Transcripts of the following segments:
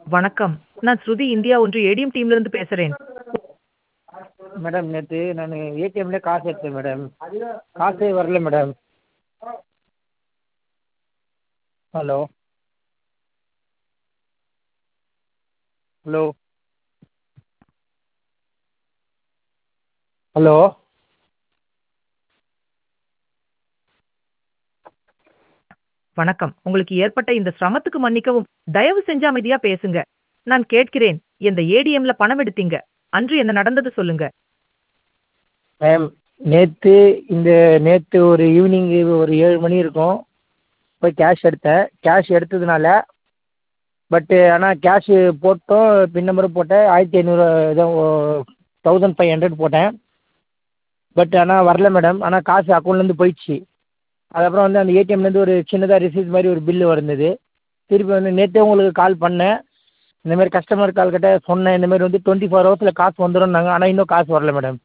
வணக்கம் நான் ஸ்ருதி இந்தியா ஒன்று ஏடிஎம் டீம்லேருந்து பேசுகிறேன் மேடம் நேற்று நான் ஏடிஎம்மில் காசு எடுத்தேன் மேடம் காசே வரல மேடம் ஹலோ ஹலோ ஹலோ வணக்கம் உங்களுக்கு ஏற்பட்ட இந்த சிரமத்துக்கு மன்னிக்கவும் தயவு செஞ்சு அமைதியா பேசுங்க நான் கேட்கிறேன் இந்த ஏடிஎம்ல பணம் எடுத்தீங்க அன்று என்ன நடந்தது சொல்லுங்க மேம் நேற்று இந்த நேற்று ஒரு ஈவினிங் ஒரு ஏழு மணி இருக்கும் போய் கேஷ் எடுத்தேன் கேஷ் எடுத்ததுனால பட்டு ஆனால் கேஷு போட்டோம் பின் நம்பரும் போட்டேன் ஆயிரத்தி ஐநூறு ஏதோ தௌசண்ட் ஃபைவ் ஹண்ட்ரட் போட்டேன் பட் ஆனால் வரல மேடம் ஆனால் காசு அக்கௌண்ட்லேருந்து போயிடுச்சு அதுக்கப்புறம் வந்து அந்த ஏடிஎம்லேருந்து ஒரு சின்னதாக ரிசீப்ட் மாதிரி ஒரு பில்லு வந்தது திருப்பி வந்து நேற்றே உங்களுக்கு கால் பண்ணேன் இந்த மாதிரி கஸ்டமர் கால் கிட்ட சொன்னேன் இந்த மாதிரி வந்து டுவெண்ட்டி ஃபோர் ஹவர்ஸில் காசு வந்துரும்னாங்க ஆனால் இன்னும் காசு வரல மேடம்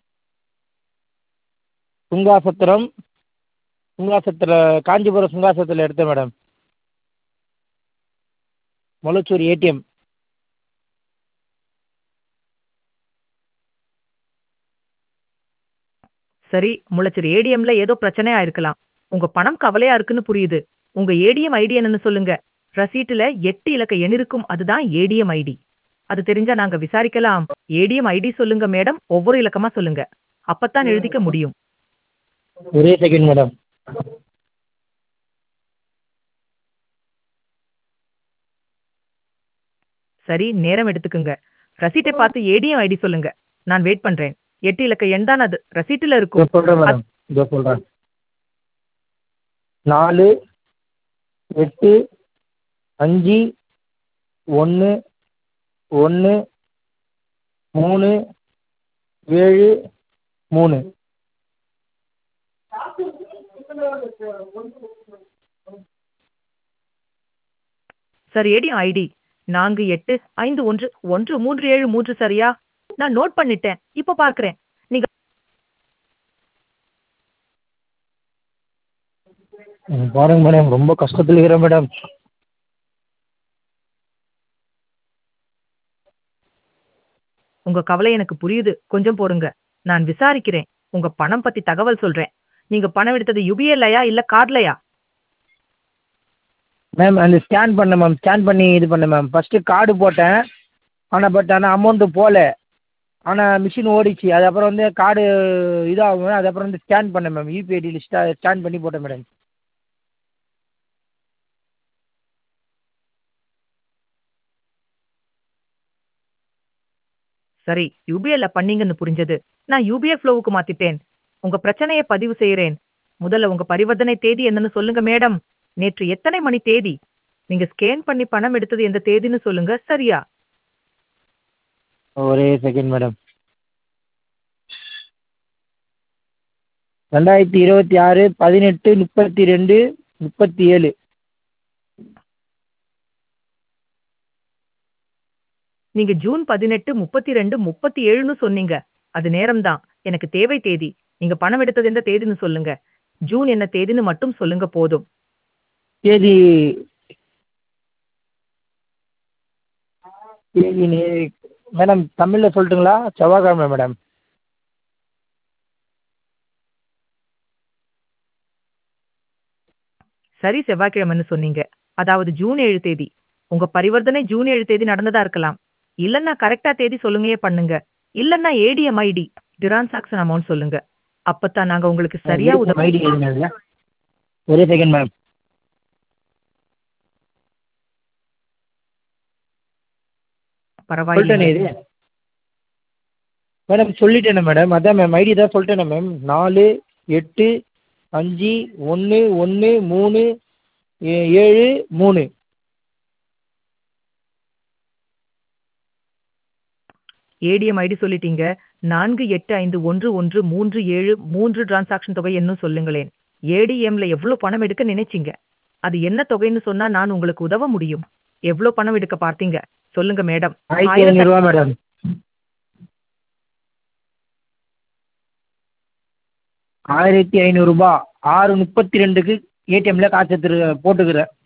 சுங்காசத்திரம் சுங்காசத்தில் காஞ்சிபுரம் சுங்காசத்தில் எடுத்தேன் மேடம் மொளச்சூர் ஏடிஎம் சரி முளைச்சர் ஏடிஎம்ல ஏதோ பிரச்சனையா இருக்கலாம் உங்க பணம் கவலையா இருக்குன்னு புரியுது உங்க ஏடிஎம் ஐடி என்னன்னு சொல்லுங்க ரசீட்டுல எட்டு இலக்க எண் இருக்கும் அதுதான் ஏடிஎம் ஐடி அது தெரிஞ்சா நாங்க விசாரிக்கலாம் ஏடிஎம் ஐடி சொல்லுங்க மேடம் ஒவ்வொரு இலக்கமா சொல்லுங்க அப்பத்தான் எழுதிக்க முடியும் ஒரே செகண்ட் மேடம் சரி நேரம் எடுத்துக்குங்க ரசீட்டை பார்த்து ஏடிஎம் ஐடி சொல்லுங்க நான் வெயிட் பண்றேன் எட்டு இலக்க எண் தான் அது ரசீட்டுல இதோ இருக்கும் சொல்கிறேன் மேடம் இதோ சொல்கிறேன் நாலு எட்டு அஞ்சு ஒன்று ஒன்று மூணு ஏழு மூணு சார் ஏடிஎம் ஐடி நான்கு எட்டு ஐந்து ஒன்று ஒன்று மூன்று ஏழு மூன்று சரியா நான் நோட் பண்ணிட்டேன் இப்ப பார்க்கிறேன் நீங்க ம், பாருங்க மேடம் ரொம்ப கஷ்டத்தில் இருக்கிறேன் மேடம் உங்க கவலை எனக்கு புரியுது கொஞ்சம் பொறுங்க நான் விசாரிக்கிறேன் உங்க பணம் பத்தி தகவல் சொல்றேன் நீங்க பணம் எடுத்தது யுபிஎல்லையா இல்ல கார்ட்லயா மேம் அந்த ஸ்கேன் பண்ணேன் மேம் ஸ்கேன் பண்ணி இது பண்ணேன் மேம் ஃபஸ்ட்டு கார்டு போட்டேன் ஆனால் பட் ஆனால் அமௌண்ட்டு போகல ஆனால் மிஷின் ஓடிச்சு அது அப்புறம் வந்து கார்டு இதாகும் அதுக்கப்புறம் வந்து ஸ்கேன் பண்ணேன் மேம் யூபிஐ ஐடி லிஸ்ட்டாக ஸ்கேன் பண்ணி போட்டேன் மேடம் சரி யுபிஎல்ல பண்ணீங்கன்னு புரிஞ்சது நான் யுபிஐ ஃப்ளோவுக்கு மாத்திட்டேன் உங்க பிரச்சனையை பதிவு செய்யறேன் முதல்ல உங்க பரிவர்த்தனை தேதி என்னன்னு சொல்லுங்க மேடம் நேற்று எத்தனை மணி தேதி நீங்க ஸ்கேன் பண்ணி பணம் எடுத்தது எந்த தேதின்னு சொல்லுங்க சரியா ஒரே செகண்ட் மேடம் ரெண்டாயிரத்தி இருபத்தி ஆறு பதினெட்டு முப்பத்தி ரெண்டு முப்பத்தி ஏழு நீங்க ஜூன் பதினெட்டு முப்பத்தி ரெண்டு முப்பத்தி ஏழுன்னு சொன்னீங்க அது நேரம்தான் எனக்கு தேவை தேதி நீங்க பணம் எடுத்தது எந்த தேதின்னு சொல்லுங்க ஜூன் என்ன தேதின்னு மட்டும் சொல்லுங்க போதும் தேதி தேதி நே- மேடம் தமிழில் சொல்லட்டுங்களா செவ்வாய்க்கிழமை மேடம் சரி செவ்வாய்க்கிழமைன்னு சொன்னீங்க அதாவது ஜூன் ஏழு தேதி உங்க பரிவர்த்தனை ஜூன் ஏழு தேதி நடந்ததா இருக்கலாம் இல்லன்னா கரெக்டா தேதி சொல்லுங்கயே பண்ணுங்க இல்லன்னா ஏடிஎம் ஐடி டிரான்சாக்ஷன் அமௌண்ட் சொல்லுங்க அப்பதான் நாங்க உங்களுக்கு சரியா உதவி ஐடி எழுதுனதுல ஒரே செகண்ட் மேம் பரவாயில்லை சொல்லிட்டேனே இது மேடம் சொல்லிட்டேனே மேடம் அதான் மேம் ஐடி தான் சொல்லிட்டேனே மேம் நாலு எட்டு அஞ்சு ஒன்று ஒன்று மூணு ஏ- ஏழு மூணு ஏடிஎம் ஐடி சொல்லிட்டீங்க நான்கு எட்டு ஐந்து ஒன்று ஒன்று மூன்று ஏழு மூன்று டிரான்சாக்ஷன் தொகை என்னும் சொல்லுங்களேன் ஏடிஎம்ல எவ்வளவு பணம் எடுக்க நினைச்சீங்க அது என்ன தொகைன்னு சொன்னா நான் உங்களுக்கு உதவ முடியும் எவ்வளவு பணம் எடுக்க பார்த்தீங்க சொல்லுங்க மேடம் ஆயிரத்தி ஆயிரத்தி ஐநூறுரூவா மேடம் ஆயிரத்தி ஐநூறுரூபா ஆறு முப்பத்தி ரெண்டுக்கு ஏடிஎம்ல காசு எடுத்து போட்டுக்கிறேன்